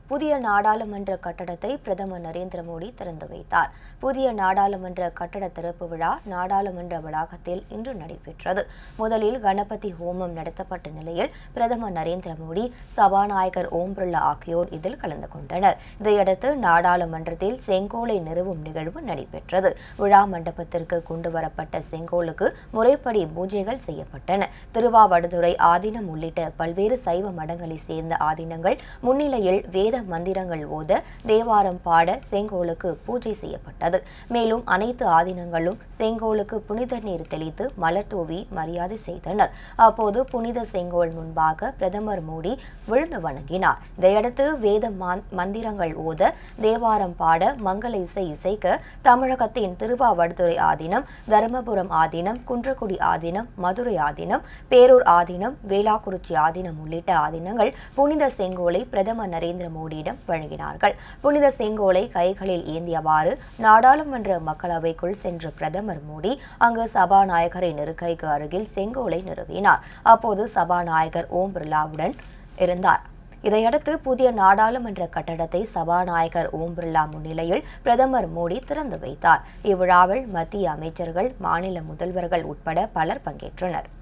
புதிய நாடாளுமன்ற கட்டடத்தை பிரதமர் நரேந்திர மோடி திறந்து வைத்தார் புதிய நாடாளுமன்ற கட்டட திறப்பு விழா நாடாளுமன்ற வளாகத்தில் இன்று நடைபெற்றது முதலில் கணபதி ஹோமம் நடத்தப்பட்ட நிலையில் பிரதமர் நரேந்திர மோடி சபாநாயகர் ஓம் பிர்லா ஆகியோர் இதில் கலந்து கொண்டனர் இதையடுத்து நாடாளுமன்றத்தில் செங்கோலை நிறுவும் நிகழ்வு நடைபெற்றது விழா மண்டபத்திற்கு கொண்டு வரப்பட்ட செங்கோலுக்கு முறைப்படி பூஜைகள் செய்யப்பட்டன திருவாவடுதுறை ஆதீனம் உள்ளிட்ட பல்வேறு சைவ மடங்களைச் சேர்ந்த ஆதீனங்கள் முன்னிலையில் வேத மந்திரங்கள் ஓத தேவாரம் பாட செங்கோலுக்கு பூஜை செய்யப்பட்டது மேலும் அனைத்து ஆதீனங்களும் செங்கோலுக்கு புனித நீர் தெளித்து மலர் தூவி மரியாதை செய்தனர் அப்போது புனித செங்கோல் முன்பாக பிரதமர் மோடி விழுந்து வணங்கினார் இதையடுத்து வேத மாந்- மந்திரங்கள் ஓத தேவாரம் பாட மங்கள இசை இசைக்க தமிழகத்தின் திருவாவடுதுறை ஆதீனம் தருமபுரம் ஆதீனம் குன்றக்குடி ஆதீனம் மதுரை ஆதீனம் பேரூர் ஆதீனம் வேளாக்குறிச்சி ஆதீனம் உள்ளிட்ட ஆதீனங்கள் புனித செங்கோலை பிரதமர் நரேந்திர மோடியிடம் வழங்கினார்கள் புனித செங்கோலை கைகளில் ஏந்தியவாறு நாடாளுமன்ற மக்களவைக்குள் சென்ற பிரதமர் மோடி அங்கு சபாநாயகரின் இருக்கைக்கு அருகில் செங்கோலை நிறுவினார் அப்போது சபாநாயகர் ஓம் பிர்லாவுடன் இருந்தார் இதையடுத்து புதிய நாடாளுமன்ற கட்டடத்தை சபாநாயகர் ஓம் பிர்லா முன்னிலையில் பிரதமர் மோடி திறந்து வைத்தார் இவ்விழாவில் மத்திய அமைச்சர்கள் மாநில முதல்வர்கள் உட்பட பலர் பங்கேற்றனர்